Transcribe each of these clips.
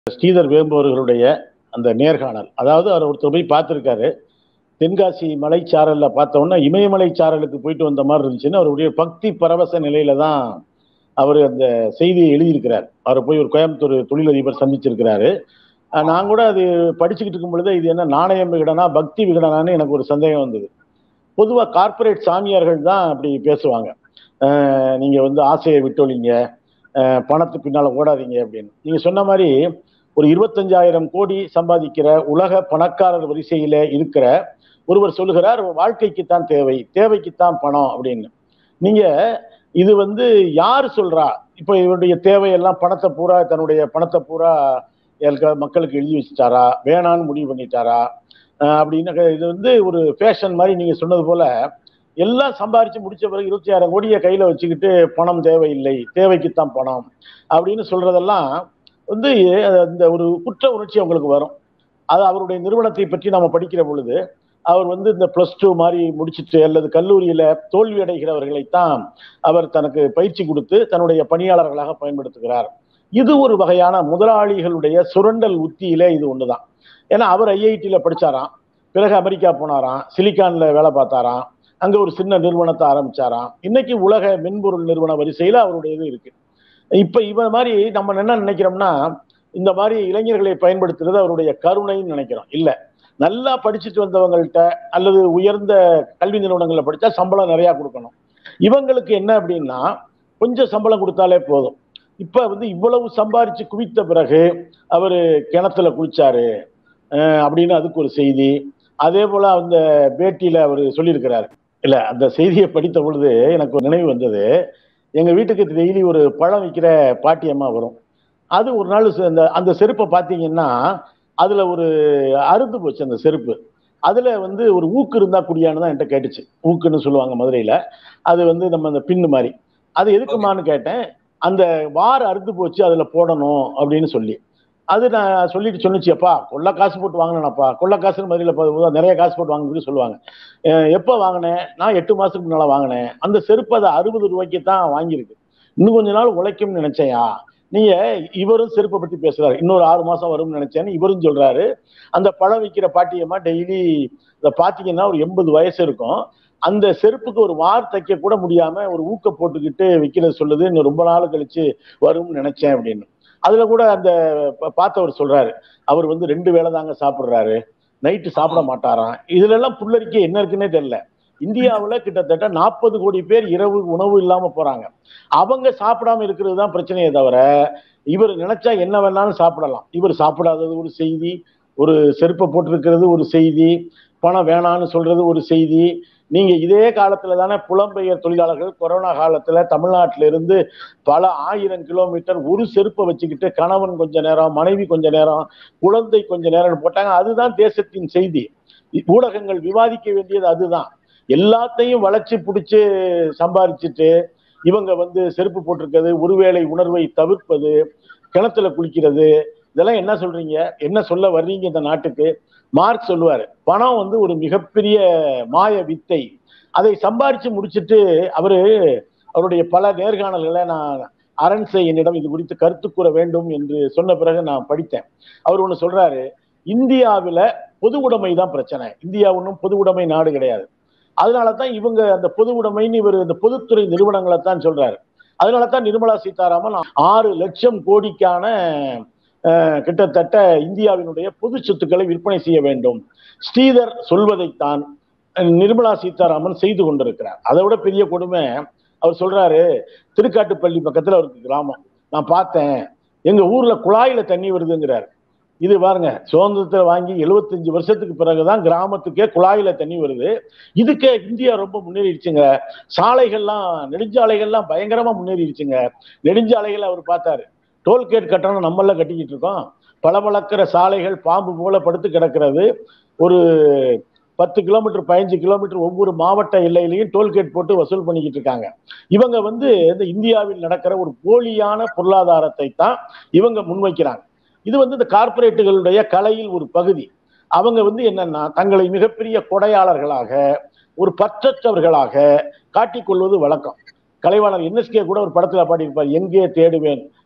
ஸ்ரீதர் வேம்பு அவர்களுடைய அந்த நேர்காணல் அதாவது அவர் ஒருத்தர் போய் பார்த்துருக்காரு தென்காசி மலைச்சாரல்ல பார்த்தோன்னா இமயமலை சாரலுக்கு போயிட்டு வந்த மாதிரி இருந்துச்சுன்னு அவருடைய பக்தி பரவச நிலையில தான் அவர் அந்த செய்தியை எழுதியிருக்கிறார் அவர் போய் ஒரு கோயம்புத்தூர் தொழிலதிபர் சந்திச்சிருக்கிறாரு அஹ் நான் கூட அது படிச்சுக்கிட்டு இருக்கும் பொழுது இது என்ன நாணயம் விகடனா பக்தி விகடனான்னு எனக்கு ஒரு சந்தேகம் வந்தது பொதுவாக கார்ப்பரேட் சாமியார்கள் தான் அப்படி பேசுவாங்க அஹ் நீங்க வந்து ஆசையை விட்டொழிங்க அஹ் பணத்து பின்னால ஓடாதீங்க அப்படின்னு நீங்க சொன்ன மாதிரி ஒரு இருபத்தஞ்சாயிரம் கோடி சம்பாதிக்கிற உலக பணக்காரர் வரிசையில இருக்கிற ஒருவர் சொல்லுகிறார் வாழ்க்கைக்குத்தான் தேவை தேவைக்குத்தான் பணம் அப்படின்னு நீங்க இது வந்து யார் சொல்றா இப்ப இவருடைய தேவையெல்லாம் பணத்தை பூரா தன்னுடைய பணத்தை பூரா எல்லா மக்களுக்கு எழுதி வச்சுட்டாரா வேணான்னு முடிவு பண்ணிட்டாரா அஹ் அப்படின்னு இது வந்து ஒரு ஃபேஷன் மாதிரி நீங்க சொன்னது போல எல்லாம் சம்பாரிச்சு முடிச்ச பிறகு இருபத்தி ஆயிரம் கோடியை கையில வச்சுக்கிட்டு பணம் தேவையில்லை தேவைக்குத்தான் பணம் அப்படின்னு சொல்றதெல்லாம் வந்து இந்த ஒரு குற்ற உணர்ச்சி அவங்களுக்கு வரும் அது அவருடைய நிறுவனத்தை பற்றி நம்ம படிக்கிற பொழுது அவர் வந்து இந்த பிளஸ் டூ மாதிரி முடிச்சுட்டு அல்லது கல்லூரியில தோல்வி அடைகிறவர்களைத்தான் அவர் தனக்கு பயிற்சி கொடுத்து தன்னுடைய பணியாளர்களாக பயன்படுத்துகிறார் இது ஒரு வகையான முதலாளிகளுடைய சுரண்டல் உத்தியில இது ஒண்ணுதான் ஏன்னா அவர் ஐஐடியில படிச்சாராம் பிறகு அமெரிக்கா போனாராம் சிலிக்கான்ல வேலை பார்த்தாராம் அங்க ஒரு சின்ன நிறுவனத்தை ஆரம்பிச்சாராம் இன்னைக்கு உலக மென்பொருள் நிறுவன வரிசையில அவருடைய இது இருக்கு இப்ப இவ மாதிரி நம்ம என்ன நினைக்கிறோம்னா இந்த மாதிரி இளைஞர்களை பயன்படுத்துறது அவருடைய கருணைன்னு நினைக்கிறோம் இல்ல நல்லா படிச்சுட்டு வந்தவங்கள்ட்ட அல்லது உயர்ந்த கல்வி நிறுவனங்களில் படிச்சா சம்பளம் நிறைய கொடுக்கணும் இவங்களுக்கு என்ன அப்படின்னா கொஞ்சம் சம்பளம் கொடுத்தாலே போதும் இப்ப வந்து இவ்வளவு சம்பாரிச்சு குவித்த பிறகு அவரு கிணத்துல குளிச்சாரு அப்படின்னு அதுக்கு ஒரு செய்தி அதே போல அந்த பேட்டியில அவர் சொல்லியிருக்கிறாரு இல்ல அந்த செய்தியை படித்த பொழுது எனக்கு ஒரு நினைவு வந்தது எங்க வீட்டுக்கு டெய்லி ஒரு பழம் விற்கிற பாட்டியம்மா வரும் அது ஒரு நாள் அந்த அந்த செருப்பை பார்த்தீங்கன்னா அதுல ஒரு அறுந்து போச்சு அந்த செருப்பு அதுல வந்து ஒரு ஊக்கு இருந்தா குடியான்னு தான் என்கிட்ட கேட்டுச்சு ஊக்குன்னு சொல்லுவாங்க மதுரையில அது வந்து நம்ம அந்த பின்னு மாதிரி அது எதுக்குமான்னு கேட்டேன் அந்த வார் அறுத்து போச்சு அதுல போடணும் அப்படின்னு சொல்லி அது நான் சொல்லிட்டு சொன்னிச்சு அப்பா கொள்ள காசு போட்டு வாங்கினேனப்பா கொள்ள காசுன்னு மதுரையில் நிறைய காசு போட்டு வாங்கினு சொல்லுவாங்க எப்போ வாங்கினேன் நான் எட்டு மாசத்துக்கு முன்னால வாங்கினேன் அந்த செருப்பு அதை அறுபது ரூபாய்க்கு தான் வாங்கியிருக்கு இன்னும் கொஞ்ச நாள் உழைக்கும்னு நினைச்சேயா நீங்க இவரும் செருப்பை பத்தி பேசுறாரு இன்னொரு ஆறு மாசம் வரும்னு நினைச்சேன்னு இவரும் சொல்றாரு அந்த பழம் விற்கிற பாட்டியம்மா டெய்லி இதை பாத்தீங்கன்னா ஒரு எண்பது வயசு இருக்கும் அந்த செருப்புக்கு ஒரு வார் தைக்க கூட முடியாம ஒரு ஊக்க போட்டுக்கிட்டு விற்கிறது சொல்லுது இன்னும் ரொம்ப நாள் கழிச்சு வரும்னு நினைச்சேன் அப்படின்னு அதுல கூட அந்த பார்த்தவர் சொல்றாரு அவர் வந்து ரெண்டு வேளை தாங்க சாப்பிடுறாரு நைட்டு சாப்பிட மாட்டாராம் இதுல எல்லாம் புல்லரிக்கை என்ன இருக்குன்னே தெரியல இந்தியாவுல கிட்டத்தட்ட நாற்பது கோடி பேர் இரவு உணவு இல்லாம போறாங்க அவங்க சாப்பிடாம இருக்கிறது தான் பிரச்சனையே தவிர இவர் நினைச்சா என்ன வேணாலும் சாப்பிடலாம் இவர் சாப்பிடாதது ஒரு செய்தி ஒரு செருப்பை போட்டிருக்கிறது ஒரு செய்தி பணம் வேணான்னு சொல்றது ஒரு செய்தி நீங்க இதே காலத்துல தானே புலம்பெயர் தொழிலாளர்கள் கொரோனா காலத்துல தமிழ்நாட்டில இருந்து பல ஆயிரம் கிலோமீட்டர் ஒரு செருப்பை வச்சுக்கிட்டு கணவன் கொஞ்ச நேரம் மனைவி கொஞ்ச நேரம் குழந்தை கொஞ்ச நேரம் போட்டாங்க அதுதான் தேசத்தின் செய்தி ஊடகங்கள் விவாதிக்க வேண்டியது அதுதான் எல்லாத்தையும் வளைச்சு பிடிச்சு சம்பாரிச்சுட்டு இவங்க வந்து செருப்பு போட்டிருக்கிறது ஒருவேளை உணர்வை தவிர்ப்பது கிணத்துல குளிக்கிறது இதெல்லாம் என்ன சொல்றீங்க என்ன சொல்ல வர்றீங்க இந்த நாட்டுக்கு மார்க் சொல்லுவாரு பணம் வந்து ஒரு மிகப்பெரிய மாய வித்தை அதை சம்பாரிச்சு முடிச்சுட்டு அவரு அவருடைய பல நேர்காணல்களை நான் அரண்சை என்னிடம் இது குறித்து கருத்து கூற வேண்டும் என்று சொன்ன பிறகு நான் படித்தேன் அவர் ஒண்ணு சொல்றாரு இந்தியாவில பொது உடைமை தான் பிரச்சனை இந்தியா ஒன்றும் பொது உடைமை நாடு கிடையாது அதனால தான் இவங்க அந்த பொது உடைமைன்னு இவர் இந்த பொதுத்துறை நிறுவனங்களை தான் சொல்றாரு அதனால தான் நிர்மலா சீதாராமன் ஆறு லட்சம் கோடிக்கான கிட்டத்தட்ட இந்தியாவினுடைய பொது சொத்துக்களை விற்பனை செய்ய வேண்டும் ஸ்ரீதர் சொல்வதைத்தான் நிர்மலா சீதாராமன் செய்து கொண்டிருக்கிறார் அதை விட பெரிய கொடுமை அவர் சொல்றாரு திருக்காட்டுப்பள்ளி பக்கத்துல அவருக்கு கிராமம் நான் பார்த்தேன் எங்க ஊர்ல குழாயில தண்ணி வருதுங்கிறார் இது பாருங்க சுதந்திரத்தை வாங்கி எழுபத்தஞ்சு வருஷத்துக்கு பிறகுதான் கிராமத்துக்கே குழாயில தண்ணி வருது இதுக்கே இந்தியா ரொம்ப முன்னேறிடுச்சுங்க சாலைகள்லாம் நெடுஞ்சாலைகள்லாம் பயங்கரமா முன்னேறிடுச்சுங்க நெடுஞ்சாலைகள் அவர் பார்த்தாரு டோல்கேட் கட்டணம் நம்மள கட்டிக்கிட்டு இருக்கோம் பளபளக்கிற சாலைகள் பாம்பு போல படுத்து கிடக்கிறது ஒரு பத்து கிலோமீட்டர் பதினஞ்சு கிலோமீட்டர் ஒவ்வொரு மாவட்ட எல்லையிலையும் டோல்கேட் போட்டு வசூல் பண்ணிக்கிட்டு இருக்காங்க இவங்க வந்து இந்த இந்தியாவில் நடக்கிற ஒரு போலியான பொருளாதாரத்தை தான் இவங்க முன்வைக்கிறாங்க இது வந்து இந்த கார்பரேட்டுகளுடைய கலையில் ஒரு பகுதி அவங்க வந்து என்னன்னா தங்களை மிகப்பெரிய கொடையாளர்களாக ஒரு பற்றற்றவர்களாக காட்டிக்கொள்வது வழக்கம் கலைவாணர் என்எஸ்கே கூட ஒரு படத்துல பாடியிருப்பார் எங்கே தேடுவேன்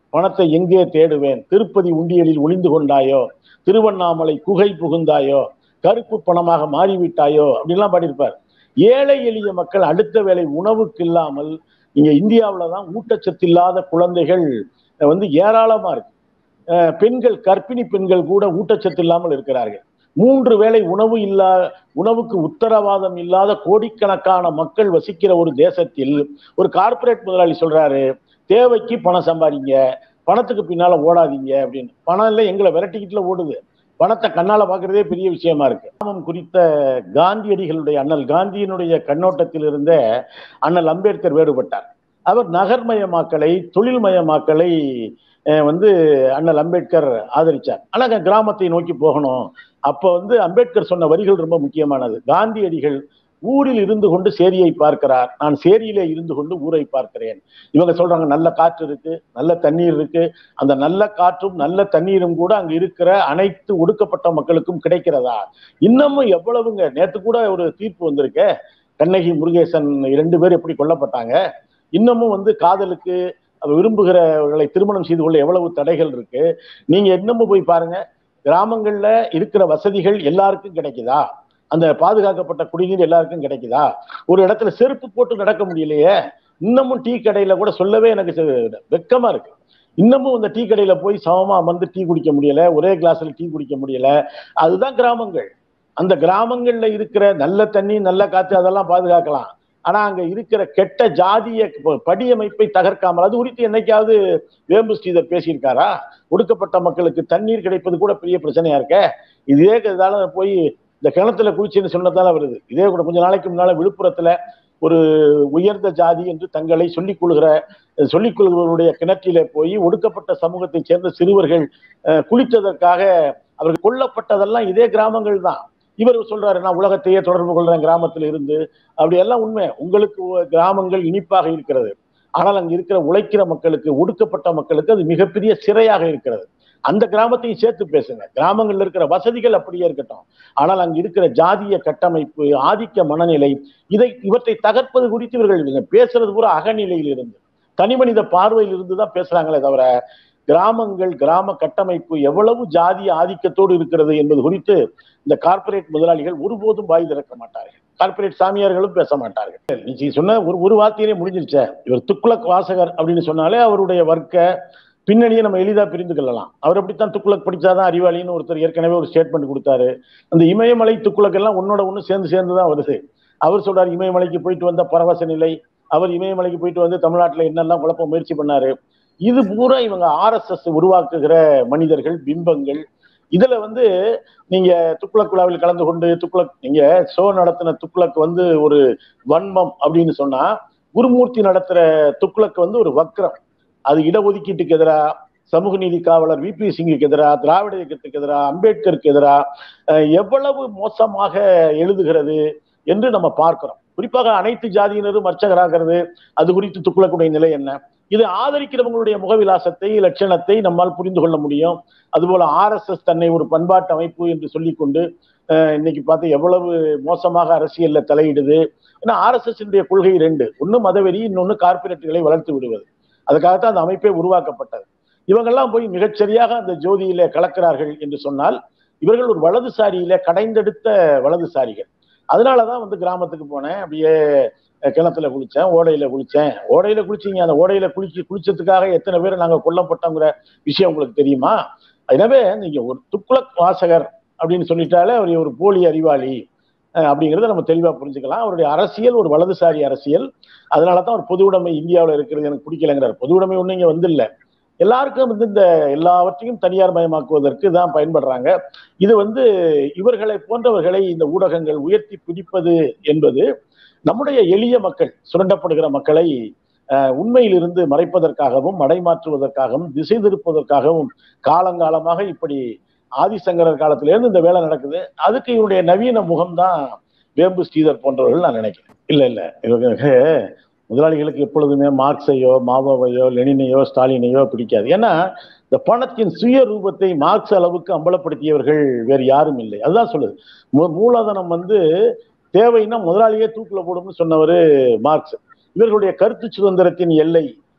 பணத்தை எங்கே தேடுவேன் திருப்பதி உண்டியலில் ஒளிந்து கொண்டாயோ திருவண்ணாமலை குகை புகுந்தாயோ கருப்பு பணமாக மாறிவிட்டாயோ அப்படின்லாம் பாடியிருப்பார் ஏழை எளிய மக்கள் அடுத்த வேளை உணவுக்கு இல்லாமல் இங்க இந்தியாவில தான் ஊட்டச்சத்து இல்லாத குழந்தைகள் வந்து ஏராளமா இருக்கு அஹ் பெண்கள் கர்ப்பிணி பெண்கள் கூட ஊட்டச்சத்து இல்லாமல் இருக்கிறார்கள் மூன்று வேளை உணவு இல்லா உணவுக்கு உத்தரவாதம் இல்லாத கோடிக்கணக்கான மக்கள் வசிக்கிற ஒரு தேசத்தில் ஒரு கார்ப்பரேட் முதலாளி சொல்றாரு தேவைக்கு பணம் சம்பாதிங்க பணத்துக்கு பின்னால ஓடாதீங்க அப்படின்னு பணம் இல்லை எங்களை விரட்டிக்கிட்டுல ஓடுது பணத்தை கண்ணால பாக்குறதே பெரிய விஷயமா இருக்கு கிராமம் குறித்த காந்தியடிகளுடைய அண்ணல் காந்தியினுடைய கண்ணோட்டத்தில் இருந்த அண்ணல் அம்பேத்கர் வேறுபட்டார் அவர் நகர்மயமாக்கலை தொழில்மயமாக்கலை அஹ், வந்து அண்ணல் அம்பேத்கர் ஆதரிச்சார் ஆனா அங்க கிராமத்தை நோக்கி போகணும் அப்ப வந்து அம்பேத்கர் சொன்ன வரிகள் ரொம்ப முக்கியமானது காந்தியடிகள் ஊரில் இருந்து கொண்டு சேரியை பார்க்கிறார் நான் சேரியிலே இருந்து கொண்டு ஊரை பார்க்கிறேன் இவங்க சொல்றாங்க நல்ல காற்று இருக்கு நல்ல தண்ணீர் இருக்கு அந்த நல்ல காற்றும் நல்ல தண்ணீரும் கூட அங்க இருக்கிற அனைத்து ஒடுக்கப்பட்ட மக்களுக்கும் கிடைக்கிறதா இன்னமும் எவ்வளவுங்க நேத்து கூட ஒரு தீர்ப்பு வந்திருக்கே கண்ணகி முருகேசன் இரண்டு பேர் எப்படி கொல்லப்பட்டாங்க இன்னமும் வந்து காதலுக்கு அவர் விரும்புகிறவர்களை திருமணம் செய்து கொள்ள எவ்வளவு தடைகள் இருக்கு நீங்க இன்னமும் போய் பாருங்க கிராமங்கள்ல இருக்கிற வசதிகள் எல்லாருக்கும் கிடைக்குதா அந்த பாதுகாக்கப்பட்ட குடிநீர் எல்லாருக்கும் கிடைக்குதா ஒரு இடத்துல செருப்பு போட்டு நடக்க முடியலையே இன்னமும் டீ கடையில கூட சொல்லவே எனக்கு செ- வெக்கமா இருக்கு இன்னமும் அந்த டீ கடையில போய் சமமா வந்து டீ குடிக்க முடியல ஒரே கிளாஸ்ல டீ குடிக்க முடியல அதுதான் கிராமங்கள் அந்த கிராமங்கள்ல இருக்கிற நல்ல தண்ணி நல்ல காற்று அதெல்லாம் பாதுகாக்கலாம் ஆனா அங்க இருக்கிற கெட்ட ஜாதிய ப- படியமைப்பை தகர்க்காமல் அது குறித்து என்னைக்காவது வேம்பு ஸ்ரீதர் பேசியிருக்காரா ஒடுக்கப்பட்ட மக்களுக்கு தண்ணீர் கிடைப்பது கூட பெரிய பிரச்சனையா இருக்க இதே இதால போய் இந்த கிணத்துல குளிச்சுன்னு சொன்னதால வருது இதே கூட கொஞ்ச நாளைக்கு முன்னால விழுப்புரத்துல ஒரு உயர்ந்த ஜாதி என்று தங்களை சொல்லிக் கொள்கிற சொல்லிக் கொள்கிறவருடைய கிணற்றிலே போய் ஒடுக்கப்பட்ட சமூகத்தைச் சேர்ந்த சிறுவர்கள் அஹ், குளித்ததற்காக அவர்கள் கொல்லப்பட்டதெல்லாம் இதே கிராமங்கள் தான் இவர் சொல்றாரு நான் உலகத்தையே தொடர்பு கொள்றேன் கிராமத்தில் இருந்து அப்படி எல்லாம் உண்மை உங்களுக்கு ஒ- கிராமங்கள் இனிப்பாக இருக்கிறது ஆனால் அங்க இருக்கிற உழைக்கிற மக்களுக்கு ஒடுக்கப்பட்ட மக்களுக்கு அது மிகப்பெரிய சிறையாக இருக்கிறது அந்த கிராமத்தையும் சேர்த்து பேசுங்க கிராமங்கள்ல இருக்கிற வசதிகள் அப்படியே இருக்கட்டும் ஆனால் அங்க இருக்கிற ஜாதிய கட்டமைப்பு ஆதிக்க மனநிலை இதை இவற்றை தகர்ப்பது குறித்து இவர்கள் இவங்க பேசுறது பூரா அகநிலையில் இருந்து தனிமனித பார்வையில் இருந்து தான் பேசுறாங்களே தவிர கிராமங்கள் கிராம கட்டமைப்பு எவ்வளவு ஜாதிய ஆதிக்கத்தோடு இருக்கிறது என்பது குறித்து இந்த கார்ப்பரேட் முதலாளிகள் ஒருபோதும் வாய் திறக்க மாட்டார்கள் கார்ப்பரேட் சாமியார்களும் பேச மாட்டார்கள் நீ சொன்ன ஒரு ஒரு வார்த்தையிலே முடிஞ்சிருச்சே இவர் துக்ளக் வாசகர் அப்படின்னு சொன்னாலே அவருடைய வர்க்க பின்னணியை நம்ம எளிதா பிரிந்து கொள்ளலாம் அவர் அப்படித்தான் துக்ளக் படிச்சாதான் அறிவாளின்னு ஒருத்தர் ஏற்கனவே ஒரு ஸ்டேட்மெண்ட் கொடுத்தாரு அந்த இமயமலை துக்ளக் எல்லாம் ஒன்னோட ஒண்ணு சேர்ந்து சேர்ந்து தான் வருது அவர் சொல்றாரு இமயமலைக்கு போயிட்டு வந்த பரவச நிலை அவர் இமயமலைக்கு போயிட்டு வந்து தமிழ்நாட்டுல என்னெல்லாம் குழப்ப முயற்சி பண்ணாரு இது பூரா இவங்க ஆர்எஸ்எஸ் உருவாக்குகிற மனிதர்கள் பிம்பங்கள் இதுல வந்து நீங்க துக்ளக் விழாவில் கலந்து கொண்டு துக்ளக் நீங்க ஷோ நடத்தின துக்ளக் வந்து ஒரு வன்மம் அப்படின்னு சொன்னா குருமூர்த்தி நடத்துற துக்ளக் வந்து ஒரு வக்ரம் அது இடஒதுக்கீட்டுக்கு எதிராக சமூக நீதி காவலர் வி பி சிங்குக்கு எதிராக திராவிட இயக்கத்துக்கு எதிராக அம்பேத்கருக்கு எதிராக எவ்வளவு மோசமாக எழுதுகிறது என்று நம்ம பார்க்கிறோம் குறிப்பாக அனைத்து ஜாதியினரும் அர்ச்சகராகிறது அது குறித்து துக்குளக்குடைய நிலை என்ன இதை ஆதரிக்கிறவங்களுடைய முகவிலாசத்தை லட்சணத்தை நம்மால் புரிந்து கொள்ள முடியும் அதுபோல ஆர்எஸ்எஸ் தன்னை ஒரு பண்பாட்டு அமைப்பு என்று சொல்லிக்கொண்டு இன்னைக்கு பார்த்து எவ்வளவு மோசமாக அரசியல்ல தலையிடுது ஏன்னா ஆர்எஸ்எஸ் கொள்கை ரெண்டு ஒன்னு மதவெறி இன்னொன்னு கார்பரேட்டுகளை வளர்த்து விடுவது அதுக்காகத்தான் அந்த அமைப்பே உருவாக்கப்பட்டது இவங்கெல்லாம் போய் மிகச்சரியாக அந்த ஜோதியில கலக்கிறார்கள் என்று சொன்னால் இவர்கள் ஒரு வலதுசாரியில கடைந்தெடுத்த வலதுசாரிகள் அதனாலதான் வந்து கிராமத்துக்கு போனேன் அப்படியே கிணத்துல குளிச்சேன் ஓடையில குளிச்சேன் ஓடையில குளிச்சீங்க அந்த ஓடையில குளிச்சு குளிச்சதுக்காக எத்தனை பேர் நாங்க கொல்லப்பட்டோங்கிற விஷயம் உங்களுக்கு தெரியுமா எனவே நீங்க ஒரு துக்ளக் வாசகர் அப்படின்னு சொல்லிட்டாலே அவர் ஒரு போலி அறிவாளி அப்படிங்கிறத நம்ம தெளிவா புரிஞ்சுக்கலாம் அவருடைய அரசியல் ஒரு வலதுசாரி அரசியல் அதனாலதான் ஒரு பொது உடைமை இந்தியாவில் இருக்கிறது எனக்கு பிடிக்கலைங்கிறார் பொது உடைமை ஒண்ணு இங்க வந்து இல்லை எல்லாருக்கும் வந்து இந்த எல்லாவற்றையும் தனியார் மயமாக்குவதற்கு தான் பயன்படுறாங்க இது வந்து இவர்களை போன்றவர்களை இந்த ஊடகங்கள் உயர்த்தி பிடிப்பது என்பது நம்முடைய எளிய மக்கள் சுரண்டப்படுகிற மக்களை உண்மையிலிருந்து மறைப்பதற்காகவும் மடைமாற்றுவதற்காகவும் திசை திருப்பதற்காகவும் காலங்காலமாக இப்படி ஆதிசங்கரர் காலத்திலேருந்து இந்த வேலை நடக்குது அதுக்கு இவருடைய நவீன முகம்தான் வேம்பு ஸ்ரீதர் போன்றவர்கள் நான் நினைக்கிறேன் இல்ல இல்ல இவங்க முதலாளிகளுக்கு எப்பொழுதுமே மார்க்ஸையோ மாவோவையோ லெனினையோ ஸ்டாலினையோ பிடிக்காது ஏன்னா இந்த பணத்தின் சுய ரூபத்தை மார்க்ஸ் அளவுக்கு அம்பலப்படுத்தியவர்கள் வேறு யாரும் இல்லை அதுதான் சொல்லுது மூலதனம் வந்து தேவைன்னா முதலாளியே தூக்குல போடும்னு சொன்னவர் மார்க்ஸ் இவர்களுடைய கருத்து சுதந்திரத்தின் எல்லை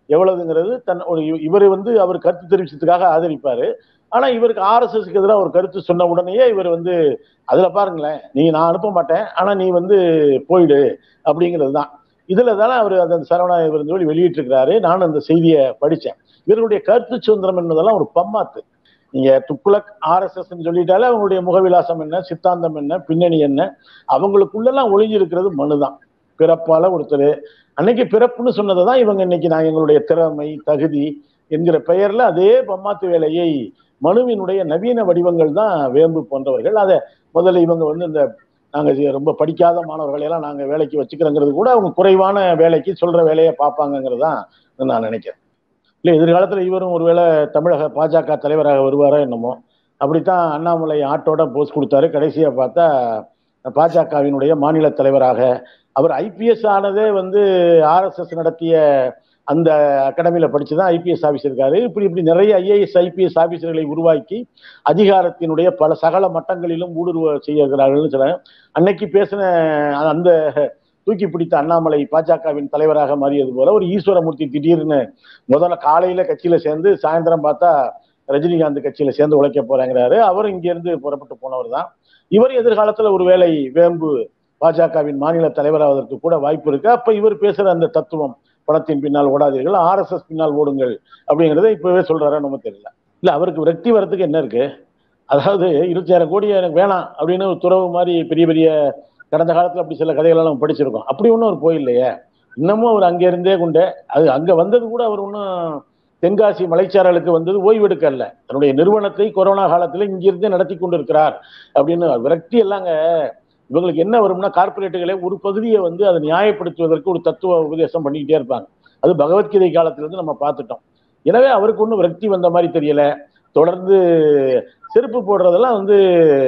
எவ்வளவுங்கிறது தன் ஒரு இவர் வந்து அவர் கருத்து தெரிவிச்சதுக்காக ஆதரிப்பாரு ஆனா இவருக்கு ஆர்எஸ்எஸ்க்கு எதிராக ஒரு கருத்து சொன்ன உடனேயே இவர் வந்து அதுல பாருங்களேன் நீ நான் அனுப்ப மாட்டேன் ஆனா நீ வந்து போயிடு அப்படிங்கிறது தான் இதுல தானே அவர் அந்த சரவணா இவர் சொல்லி வெளியிட்டிருக்கிறாரு நானும் அந்த செய்தியை படிச்சேன் இவர்களுடைய கருத்து சுதந்திரம் என்பதெல்லாம் ஒரு பம்மாத்து நீங்க துக்குலக் ஆர்எஸ்எஸ் சொல்லிட்டாலே அவங்களுடைய முகவிலாசம் என்ன சித்தாந்தம் என்ன பின்னணி என்ன அவங்களுக்குள்ளெல்லாம் ஒளிஞ்சிருக்கிறது மனுதான் பிறப்பால ஒருத்தர் அன்னைக்கு பிறப்புன்னு சொன்னதை தான் இவங்க இன்னைக்கு நான் எங்களுடைய திறமை தகுதி என்கிற பெயர்ல அதே பம்மாத்து வேலையை மனுவினுடைய நவீன வடிவங்கள் தான் வேம்பு போன்றவர்கள் அதை முதல்ல இவங்க வந்து இந்த நாங்க ரொம்ப படிக்காத மாணவர்களை எல்லாம் நாங்க வேலைக்கு வச்சுக்கிறோங்கிறது கூட அவங்க குறைவான வேலைக்கு சொல்ற வேலையை பார்ப்பாங்கிறது தான் நான் நினைக்கிறேன் இல்லை எதிர்காலத்துல இவரும் ஒருவேளை தமிழக பாஜக தலைவராக வருவாரோ என்னமோ அப்படித்தான் அண்ணாமலை ஆட்டோட போஸ் கொடுத்தாரு கடைசியா பார்த்தா பாஜகவினுடைய மாநில தலைவராக அவர் ஐபிஎஸ் ஆனதே வந்து ஆர்எஸ்எஸ் நடத்திய அந்த அகாடமியில படிச்சுதான் ஐபிஎஸ் ஆஃபீஸர் இருக்காரு இப்படி இப்படி நிறைய ஐஏஎஸ் ஐபிஎஸ் ஆஃபீஸர்களை உருவாக்கி அதிகாரத்தினுடைய பல சகல மட்டங்களிலும் ஊடுருவ செய்கிறார்கள்னு சொல்றேன் அன்னைக்கு பேசின அந்த தூக்கி பிடித்த அண்ணாமலை பாஜகவின் தலைவராக மாறியது போல ஒரு ஈஸ்வரமூர்த்தி திடீர்னு முதல்ல காலையில கட்சியில சேர்ந்து சாயந்தரம் பார்த்தா ரஜினிகாந்த் கட்சியில சேர்ந்து உழைக்க போறேங்கிறாரு அவரும் இங்க இருந்து புறப்பட்டு போனவர் தான் இவர் எதிர்காலத்துல ஒருவேளை வேம்பு பாஜகவின் மாநில தலைவராவதற்கு கூட வாய்ப்பு இருக்கு அப்ப இவர் பேசுற அந்த தத்துவம் பணத்தின் பின்னால் ஓடாதீர்கள் ஆர்எஸ்எஸ் பின்னால் ஓடுங்கள் அப்படிங்கிறத இப்பவே சொல்றாரா நம்ம தெரியல இல்ல அவருக்கு விரக்தி வரத்துக்கு என்ன இருக்கு அதாவது இருபத்தாயிரம் கோடி எனக்கு வேணாம் அப்படின்னு துறவு மாதிரி பெரிய பெரிய கடந்த காலத்துல அப்படி சில கதைகள் நம்ம படிச்சிருக்கோம் அப்படி ஒன்றும் அவர் போயில்லையே இன்னமும் அவர் அங்க இருந்தே கொண்டு அது அங்க வந்தது கூட அவர் ஒன்றும் தென்காசி மலைச்சாரலுக்கு வந்தது ஓய்வெடுக்க அல்ல தன்னுடைய நிறுவனத்தை கொரோனா காலத்துல இங்கிருந்தே நடத்தி கொண்டு இருக்கிறார் அப்படின்னு விரக்தி எல்லாங்க இவங்களுக்கு என்ன வரும்னா கார்பரேட்டுகளே ஒரு பகுதியை வந்து அதை நியாயப்படுத்துவதற்கு ஒரு தத்துவ உபதேசம் பண்ணிக்கிட்டே இருப்பாங்க அது பகவத்கீதை காலத்திலிருந்து நம்ம பார்த்துட்டோம் எனவே அவருக்கு ஒன்றும் விரக்தி வந்த மாதிரி தெரியல தொடர்ந்து செருப்பு போடுறதெல்லாம் வந்து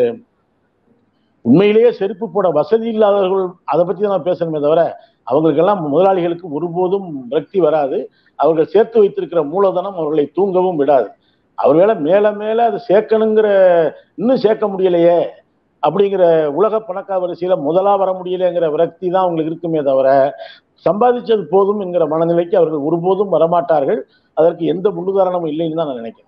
உண்மையிலேயே செருப்பு போட வசதி இல்லாதவர்கள் அதை பத்தி தான் நான் பேசணுமே தவிர அவங்களுக்கெல்லாம் முதலாளிகளுக்கு ஒருபோதும் விரக்தி வராது அவர்கள் சேர்த்து வைத்திருக்கிற மூலதனம் அவர்களை தூங்கவும் விடாது அவர்களை மேல மேல அது சேர்க்கணுங்கிற இன்னும் சேர்க்க முடியலையே அப்படிங்கிற உலக பணக்கா வரிசையில முதலா வர முடியலைங்கிற விரக்தி தான் அவங்களுக்கு இருக்குமே தவிர சம்பாதிச்சது போதும் என்கிற மனநிலைக்கு அவர்கள் ஒருபோதும் வரமாட்டார்கள் அதற்கு எந்த முன்னுதாரணமும் இல்லைன்னு தான் நான் நினைக்கிறேன்